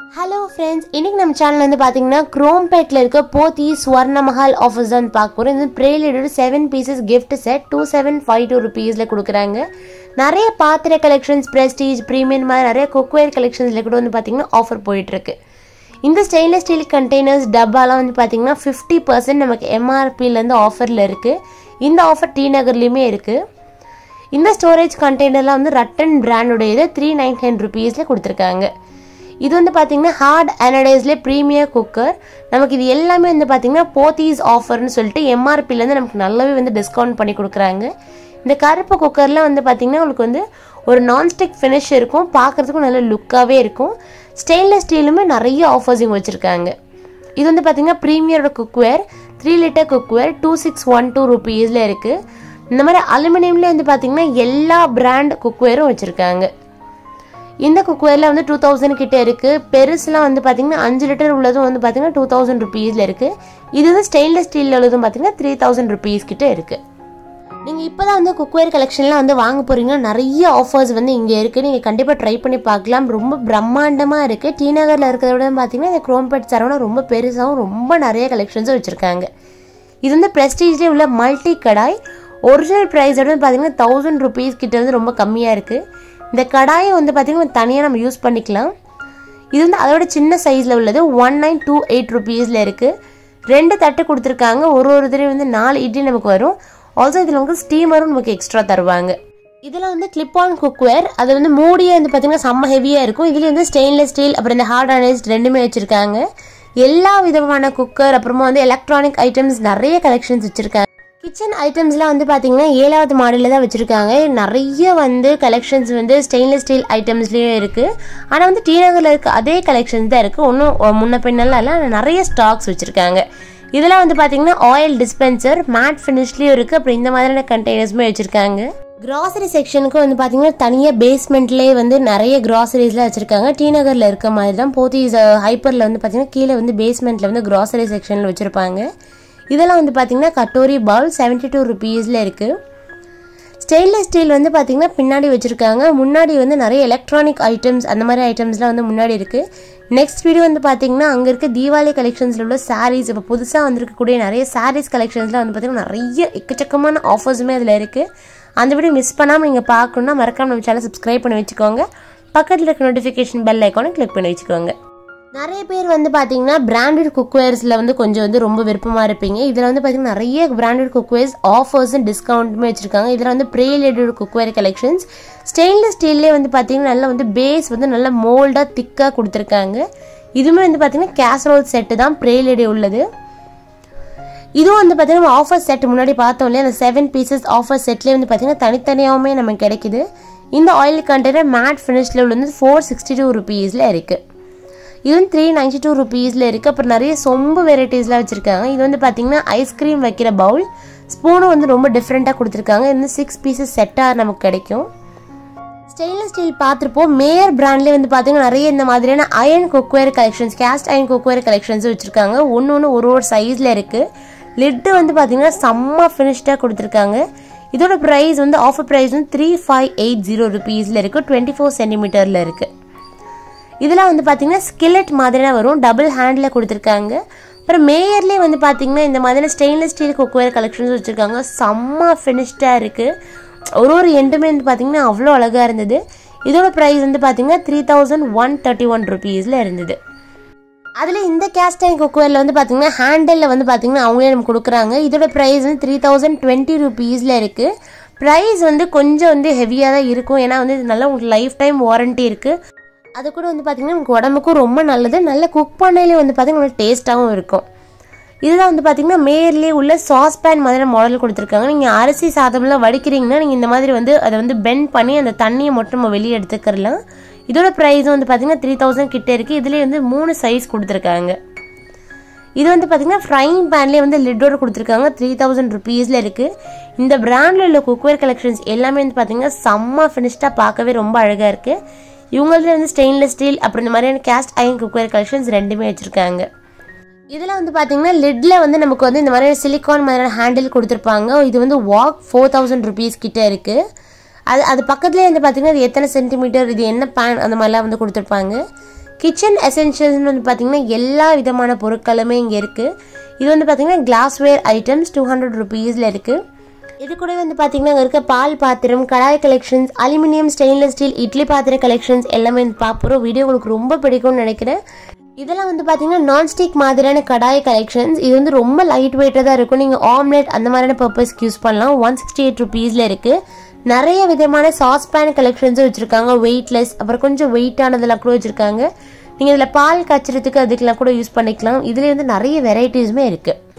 hello friends இன்னைக்கு நம்ம channel வந்து பார்த்தீங்கன்னா குரோம்பேட்டில் இருக்க போத்தி ஸ்வர்ண மஹால் ஆஃபர்ஸ் தான் பார்க்க போகிறோம் இது ப்ரேலியோட seven pieces gift set two seven five two ருபீஸில் கொடுக்குறாங்க நிறைய பாத்திர கலெக்ஷன்ஸ் ப்ரெஸ்டீஜ் ப்ரீமியம் மாதிரி நிறைய குக்வேர் கலெக்ஷன்ஸில் கூட வந்து பார்த்தீங்கன்னா ஆஃபர் போயிட்டுருக்கு இந்த ஸ்டெயின்லெஸ் ஸ்டீல் கண்டெய்னர்ஸ் டப்பாலாம் வந்து பார்த்தீங்கன்னா ஃபிஃப்டி பர்சன்ட் நமக்கு எம்ஆர்பிலேருந்து ஆஃபரில் இருக்குது இந்த ஆஃபர் டி நகர்லேயுமே இருக்குது இந்த ஸ்டோரேஜ் கண்டெய்னர்லாம் வந்து ரட்டன் பிராண்டுடையது த்ரீ நைன் நைன் ருபீஸில் கொடுத்துருக்காங்க இது வந்து பார்த்தீங்கன்னா ஹார்ட் அனடைஸ்ல ப்ரீமியர் குக்கர் நமக்கு இது எல்லாமே வந்து பார்த்தீங்கன்னா போத்தீஸ் ஆஃபர்னு சொல்லிட்டு எம்ஆர்பிலேருந்து நமக்கு நல்லாவே வந்து டிஸ்கவுண்ட் பண்ணி கொடுக்குறாங்க இந்த கருப்பு குக்கரில் வந்து பார்த்தீங்கன்னா உங்களுக்கு வந்து ஒரு நான்ஸ்டிக் ஃபினிஷ் இருக்கும் பார்க்குறதுக்கும் நல்ல லுக்காகவே இருக்கும் ஸ்டெயின்லெஸ் ஸ்டீலுமே நிறைய ஆஃபர்ஸ் இங்கே வச்சுருக்காங்க இது வந்து பார்த்தீங்கன்னா ப்ரீமியரோட cookware three litre cookware two six one two ருபீஸில் இருக்குது இந்த மாதிரி அலுமினியம்லேயே வந்து பார்த்தீங்கன்னா எல்லா பிராண்ட் குக்வேரும் வச்சுருக்காங்க இந்த குக்வேரில் வந்து டூ தௌசண்ட் கிட்ட இருக்குது பெருசுலாம் வந்து பார்த்தீங்கன்னா அஞ்சு லிட்டர் உள்ளதும் வந்து பார்த்தீங்கன்னா டூ தௌசண்ட் ருபீஸில் இருக்குது இது வந்து ஸ்டெயின்லெஸ் ஸ்டீலில் உள்ளதும் பார்த்தீங்கன்னா த்ரீ தௌசண்ட் ருபீஸ் கிட்ட இருக்குது நீங்கள் இப்போ தான் வந்து குக்வேர் கலெக்ஷன்லாம் வந்து வாங்க போகிறீங்கன்னா நிறைய ஆஃபர்ஸ் வந்து இங்கே இருக்குது நீங்கள் கண்டிப்பாக ட்ரை பண்ணி பார்க்கலாம் ரொம்ப பிரம்மாண்டமாக இருக்குது டி நகரில் இருக்கிறத விட பார்த்தீங்கன்னா இந்த குரோம்பேட் சரவணா ரொம்ப பெருசாகவும் ரொம்ப நிறைய கலெக்ஷன்ஸும் வச்சுருக்காங்க இது வந்து ப்ரெஸ்டீஜ்லேயே உள்ள மல்டி கடாய் ஒரிஜினல் ப்ரைஸோட வந்து பார்த்தீங்கன்னா தௌசண்ட் ருபீஸ் கிட்ட வந்து ரொம்ப கம்மியாக இருக்குது இந்த கடாயை வந்து பார்த்தீங்கன்னா தனியாக நம்ம யூஸ் பண்ணிக்கலாம் இது வந்து அதோட சின்ன சைஸில் உள்ளது ஒன் நைன் டூ எயிட் ருபீஸில் இருக்குது ரெண்டு தட்டு கொடுத்துருக்காங்க ஒரு ஒரு தடவை வந்து நாலு இட்லி நமக்கு வரும் ஆல்சோ இதில் வந்து ஸ்டீமரும் நமக்கு எக்ஸ்ட்ரா தருவாங்க இதில் வந்து கிளிப் ஆன் குக்வேர் அது வந்து மூடியே வந்து பார்த்தீங்கன்னா செம்ம ஹெவியாக இருக்கும் இதில் வந்து ஸ்டெயின்லெஸ் ஸ்டீல் அப்புறம் இந்த ஹார்ட் அனைஸ்ட் ரெண்டுமே வச்சுருக்காங்க எல்லா விதமான குக்கர் அப்புறமா வந்து எலக்ட்ரானிக் ஐட்டம்ஸ் நிறைய கலெக்ஷன்ஸ் வச்சுருக்காங்க கிச்சன் ஐட்டம்ஸ்லாம் வந்து பார்த்தீங்கன்னா ஏழாவது மாடலில் தான் வச்சுருக்காங்க நிறைய வந்து கலெக்ஷன்ஸ் வந்து ஸ்டெயின்லெஸ் ஸ்டீல் ஐட்டம்ஸ்லேயும் இருக்குது ஆனால் வந்து டி நகரில் இருக்க அதே கலெக்ஷன்ஸ் தான் இருக்குது ஒன்றும் முன்ன பின்னெல்லாம் இல்லை ஆனால் நிறைய ஸ்டாக்ஸ் வச்சுருக்காங்க இதெல்லாம் வந்து பார்த்தீங்கன்னா ஆயில் டிஸ்பென்சர் மேட் ஃபினிஷ்லேயும் இருக்குது அப்புறம் இந்த மாதிரியான கண்டெய்னர்ஸுமே வச்சுருக்காங்க கிராசரி செக்ஷனுக்கு வந்து பார்த்தீங்கன்னா தனியாக பேஸ்மெண்ட்லேயே வந்து நிறைய கிராசரிஸ்லாம் வச்சுருக்காங்க டி நகரில் இருக்க மாதிரி தான் போத்தீஸ் ஹைப்பரில் வந்து பார்த்தீங்கன்னா கீழே வந்து பேஸ்மெண்ட்டில் வந்து கிராசரி செக்ஷனில் வச்சுருப்பாங்க இதெல்லாம் வந்து பார்த்தீங்கன்னா கட்டோரி பவுல் செவன்ட்டி டூ ருபீஸில் இருக்குது ஸ்டெயின்லெஸ் ஸ்டீல் வந்து பார்த்தீங்கன்னா பின்னாடி வச்சுருக்காங்க முன்னாடி வந்து நிறைய எலக்ட்ரானிக் ஐட்டம்ஸ் அந்த மாதிரி ஐட்டம்ஸ்லாம் வந்து முன்னாடி இருக்குது நெக்ஸ்ட் வீடியோ வந்து பார்த்தீங்கன்னா அங்கே இருக்க தீபாவளி கலெக்ஷன்ஸில் உள்ள சாரீஸ் இப்போ புதுசாக வந்திருக்கக்கூடிய நிறைய சாரீஸ் கலெக்ஷன்ஸ்லாம் வந்து பார்த்தீங்கன்னா நிறைய எக்கச்சக்கமான ஆஃபர்ஸுமே அதில் இருக்குது அந்த வீடியோ மிஸ் பண்ணாமல் நீங்கள் பார்க்கணுன்னா மறக்காம நம்ம சேனல் சப்ஸ்கிரைப் பண்ணி வச்சுக்கோங்க பக்கத்தில் இருக்க நோட்டிஃபிகேஷன் பெல் ஐக்கானை கிளிக் பண்ணி வச்சுக்கோங்க நிறைய பேர் வந்து பார்த்தீங்கன்னா பிராண்டட் குக்வேர்ஸில் வந்து கொஞ்சம் வந்து ரொம்ப விருப்பமாக இருப்பீங்க இதில் வந்து பார்த்தீங்கன்னா நிறைய பிராண்டட் குக்வேர்ஸ் ஆஃபர்ஸும் டிஸ்கவுண்ட்டுமே வச்சுருக்காங்க இதில் வந்து ப்ரேலேட்டட் குக்வேர் கலெக்ஷன்ஸ் ஸ்டெயின்லெஸ் ஸ்டீல்லே வந்து பார்த்தீங்கன்னா நல்லா வந்து பேஸ் வந்து நல்லா மோல்டாக திக்காக கொடுத்துருக்காங்க இதுவுமே வந்து பார்த்தீங்கன்னா கேசரோல் செட்டு தான் ப்ரேலேடி உள்ளது இதுவும் வந்து பார்த்தீங்கன்னா ஆஃபர் செட் முன்னாடி பார்த்தோம் இல்லையா அந்த செவன் பீசஸ் ஆஃபர் செட்லேயே வந்து பார்த்தீங்கன்னா தனித்தனியாகவுமே நமக்கு கிடைக்குது இந்த ஆயில் கண்டெய்னர் மேட் ஃபினிஷில் உள்ளது ஃபோர் சிக்ஸ்டி டூ ருபீஸில் இருக்குது இது வந்து த்ரீ நைன்டி டூ ருபீஸில் இருக்குது அப்புறம் நிறைய சொம்பு வெரைட்டிஸ்லாம் வச்சுருக்காங்க இது வந்து பார்த்தீங்கன்னா ஐஸ்கிரீம் வைக்கிற பவுல் ஸ்பூனும் வந்து ரொம்ப டிஃப்ரெண்ட்டாக கொடுத்துருக்காங்க இது வந்து சிக்ஸ் பீசஸ் செட்டாக நமக்கு கிடைக்கும் ஸ்டெயின்லெஸ் ஸ்டீல் பார்த்துருப்போம் மேயர் பிராண்ட்லேயே வந்து பார்த்தீங்கன்னா நிறைய இந்த மாதிரியான iron cookware collections cast iron cookware collections வச்சுருக்காங்க ஒன்று ஒன்று ஒரு ஒரு சைஸில் இருக்குது லிட்டு வந்து பார்த்தீங்கன்னா செம்ம ஃபினிஷ்டாக கொடுத்துருக்காங்க இதோட ப்ரைஸ் வந்து ஆஃபர் ப்ரைஸ் வந்து த்ரீ ஃபைவ் எயிட் ஜீரோ ருபீஸில் இருக்குது டுவெண்ட்டி ஃபோர் சென்டிமீட்டரில் இருக்குது இதெல்லாம் வந்து பார்த்தீங்கன்னா ஸ்கில்லட் மாதிரிலாம் வரும் டபுள் ஹேண்டில் கொடுத்துருக்காங்க அப்புறம் மேயர்லேயே வந்து பார்த்தீங்கன்னா இந்த மாதிரியான ஸ்டெயின்லெஸ் ஸ்டீல் குக்வேர் கலெக்ஷன்ஸ் வச்சுருக்காங்க செம்ம ஃபினிஷ்டாக இருக்குது ஒரு ஒரு எண்டுமே வந்து பார்த்தீங்கன்னா அவ்வளோ அழகாக இருந்தது இதோட ப்ரைஸ் வந்து பார்த்தீங்கன்னா three thousand one thirty one ருபீஸில் இருந்தது அதில் இந்த கேஸ்ட் டைம் குக்வேரில் வந்து பார்த்தீங்கன்னா ஹேண்டலில் வந்து பார்த்தீங்கன்னா அவங்களே நம்ம கொடுக்குறாங்க இதோட ப்ரைஸ் வந்து த்ரீ தௌசண்ட் டுவெண்ட்டி ருபீஸில் இருக்குது ப்ரைஸ் வந்து கொஞ்சம் வந்து ஹெவியாக தான் இருக்கும் ஏன்னா வந்து இது நல்லா உங்களுக்கு லைஃப் டைம் வாரண்ட்டி இருக்குது அது கூட வந்து பார்த்திங்கன்னா நமக்கு உடம்புக்கும் ரொம்ப நல்லது நல்ல குக் பண்ணையிலே வந்து பார்த்திங்கன்னா டேஸ்ட்டாகவும் இருக்கும் இதுதான் வந்து பார்த்திங்கன்னா மேர்லேயே உள்ள சாஸ் பேன் மாதிரி மாடல் கொடுத்துருக்காங்க நீங்கள் அரிசி சாதம்லாம் வடிக்கிறீங்கன்னா நீங்கள் இந்த மாதிரி வந்து அதை வந்து பெண்ட் பண்ணி அந்த தண்ணியை மட்டும் நம்ம வெளியே எடுத்துக்கிறலாம் இதோட ப்ரைஸ் வந்து பார்த்திங்கன்னா த்ரீ தௌசண்ட் கிட்டே இருக்குது இதுலேயே வந்து மூணு சைஸ் கொடுத்துருக்காங்க இது வந்து பார்த்திங்கன்னா ஃப்ரைங் பேன்லேயே வந்து லிட்டோட கொடுத்துருக்காங்க த்ரீ தௌசண்ட் ருபீஸில் இருக்குது இந்த பிராண்டில் உள்ள குக்வேர் கலெக்ஷன்ஸ் எல்லாமே வந்து பார்த்திங்கன்னா செம்ம ஃபினிஷ்டாக பார்க்கவே ரொம்ப அழகாக இருக்குது இவங்கள்ட்ட வந்து ஸ்டெயின்லெஸ் ஸ்டீல் அப்புறம் இந்த மாதிரியான கேஸ்ட் அயன் குக்வேர் கலெக்ஷன்ஸ் ரெண்டுமே வச்சுருக்காங்க இதில் வந்து பார்த்தீங்கன்னா லிட்டில் வந்து நமக்கு வந்து இந்த மாதிரி சிலிக்கான் மாதிரியான ஹேண்டில் கொடுத்துருப்பாங்க இது வந்து வாக் ஃபோர் தௌசண்ட் ருபீஸ் கிட்ட இருக்குது அது அது பக்கத்துலேயே வந்து பார்த்தீங்கன்னா இது எத்தனை சென்டிமீட்டர் இது என்ன பேன் அந்த மாதிரிலாம் வந்து கொடுத்துருப்பாங்க கிச்சன் எசென்ஷியல்ஸ்னு வந்து பார்த்தீங்கன்னா எல்லா விதமான பொருட்களுமே இங்கே இருக்குது இது வந்து பார்த்தீங்கன்னா கிளாஸ்வேர் ஐட்டம்ஸ் டூ ஹண்ட்ரட் ருபீஸில் இருக்குது இது கூட வந்து பார்த்தீங்கன்னா அங்கே இருக்க பால் பாத்திரம் kadai collections aluminium stainless steel idli பாத்திர கலெக்ஷன்ஸ் எல்லாமே பார்ப்போம் வீடியோ உங்களுக்கு ரொம்ப பிடிக்கும்னு நினைக்கிறேன் இதெல்லாம் வந்து பார்த்தீங்கன்னா நான்ஸ்டிக் மாதிரியான கடாய் கலெக்ஷன்ஸ் இது வந்து ரொம்ப லைட் வெயிட்டாக தான் இருக்கும் நீங்கள் ஆம்லெட் அந்த மாதிரியான பர்பஸ்க்கு யூஸ் பண்ணலாம் ஒன் சிக்ஸ்டி எயிட் ருபீஸில் இருக்குது நிறைய விதமான சாஸ்பேன் கலெக்ஷன்ஸும் வச்சுருக்காங்க வெயிட்லெஸ் அப்புறம் கொஞ்சம் வெயிட்டானதெல்லாம் கூட வச்சுருக்காங்க நீங்கள் இதில் பால் காய்ச்சறதுக்கு அதுக்கெல்லாம் கூட யூஸ் பண்ணிக்கலாம் இதுலேயே வந்து நிறைய வெரைட்டிஸுமே இருக்குது